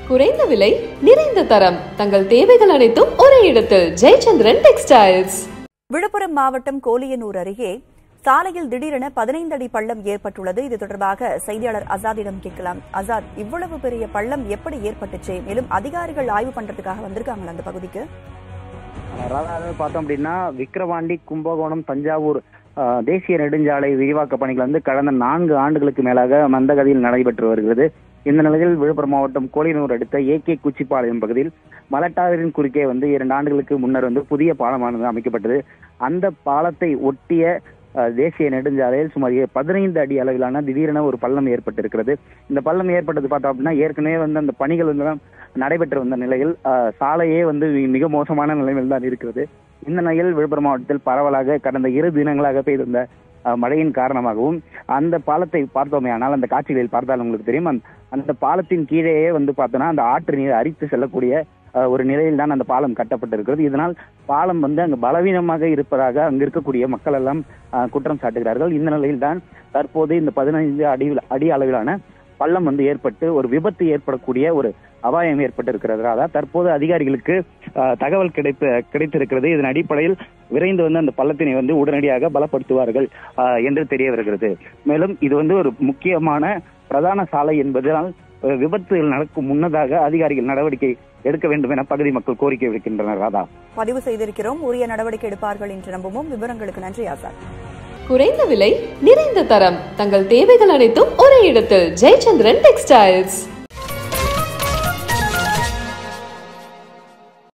குறைந்த விலை நிறைந்த தரம் தங்கள் தேவைகள் அனைத்தும் ஒரே இடத்தில் ஜெயச்சந்திரன் டெக்ஸ்டைல்ஸ் விழுப்புரம் மாவட்டம் கோலியனூர் அருகே சாலையில் திடீரென பதினைந்து அடி பள்ளம் ஏற்பட்டுள்ளது இது தொடர்பாக செய்தியாளர் அசாதிடம் கேட்கலாம் அசாத் இவ்வளவு பெரிய பள்ளம் எப்படி ஏற்பட்டுச்சு மேலும் அதிகாரிகள் ஆய்வு பண்றதுக்காக வந்திருக்காங்களா அந்த பகுதிக்கு அதாவது பார்த்தோம் அப்படின்னா விக்கிரவாண்டி கும்பகோணம் தஞ்சாவூர் ஆஹ், தேசிய நெடுஞ்சாலை விரிவாக்க பணிகள் வந்து கடந்த நான்கு ஆண்டுகளுக்கு மேலாக மந்தகதியில் நடைபெற்று வருகிறது இந்த நிலையில் விழுப்புரம் மாவட்டம் கோலியனூர் அடுத்த ஏகே குச்சிப்பாளையம் பகுதியில் மலட்டாரின் குறுக்கே வந்து இரண்டு ஆண்டுகளுக்கு முன்னர் வந்து புதிய பாலமானது அமைக்கப்பட்டது அந்த பாலத்தை ஒட்டிய ஆஹ், தேசிய நெடுஞ்சாலையில் சுமார் ஏ- பதினைந்து அடி அளவிலான திடீரென ஒரு பள்ளம் ஏற்பட்டிருக்கிறது இந்த பள்ளம் ஏற்பட்டது பார்த்தோம் அப்படின்னா ஏற்கனவே வந்து அந்த பணிகள் வந்து நடைபெற்று வந்த நிலையில் ஆஹ், சாலையே வந்து மி- மிக மோசமான நிலையில் தான் இருக்கிறது இந்த நிலையில் விழுப்புரம் மாவட்டத்தில் பரவலாக கடந்த இரு தினங்களாக பெய்து வந்த ஆஹ், மழையின் காரணமாகவும் அந்த பாலத்தை பார்த்தோமே ஆனால் அந்த காட்சிகளில் பார்த்தால் உங்களுக்கு தெரியும் அந்த- அந்த பாலத்தின் கீழேயே வந்து பார்த்தோன்னா அந்த ஆற்று நீர் அரித்து செல்லக்கூடிய ஆஹ், ஒரு நிலையில் தான் அந்த பாலம் கட்டப்பட்டிருக்கிறது இதனால் பாலம் வந்து அங்கு பலவீனமாக இருப்பதாக அங்கு இருக்கக்கூடிய மக்கள் எல்லாம் ஆஹ், குற்றம் சாட்டுகிறார்கள் இந்த நிலையில் தான் தற்போது இந்த பதினைந்து அடி அடி அளவிலான பள்ளம் வந்து ஏற்பட்டு ஒரு விபத்து ஏற்படக்கூடிய ஒரு அபாயம் ஏற்பட்டிருக்கிறது அதாவது தற்போது அதிகாரிகளுக்கு ஆஹ், தகவல் கிடைத்து கிடைத்திருக்கிறது இதன் அடிப்படையில் விரைந்து வந்து அந்த பள்ளத்தினை வந்து உடனடியாக பலப்படுத்துவார்கள் ஆஹ், என்று தெரிய வருகிறது மேலும் இது வந்து ஒரு முக்கியமான பிரதான சாலை என்பதால் அஹ், விபத்துகள் நடக்கும் முன்னதாக அதிகாரிகள் நடவடிக்கை எடுக்க வேண்டும் என பகுதி மக்கள் கோரிக்கை விடுக்கின்றனர் ராதா பதிவு செய்திருக்கிறோம் உரிய நடவடிக்கை எடுப்பார்கள் என்று நம்புவோம் விவரங்களுக்கு நன்றி ஆசாத் குறைந்த விலை நிறைந்த தரம் தங்கள் தேவைகள் அனைத்தும் ஒரே இடத்தில் ஜெயச்சந்திரன் டெக்ஸ்டைல்ஸ்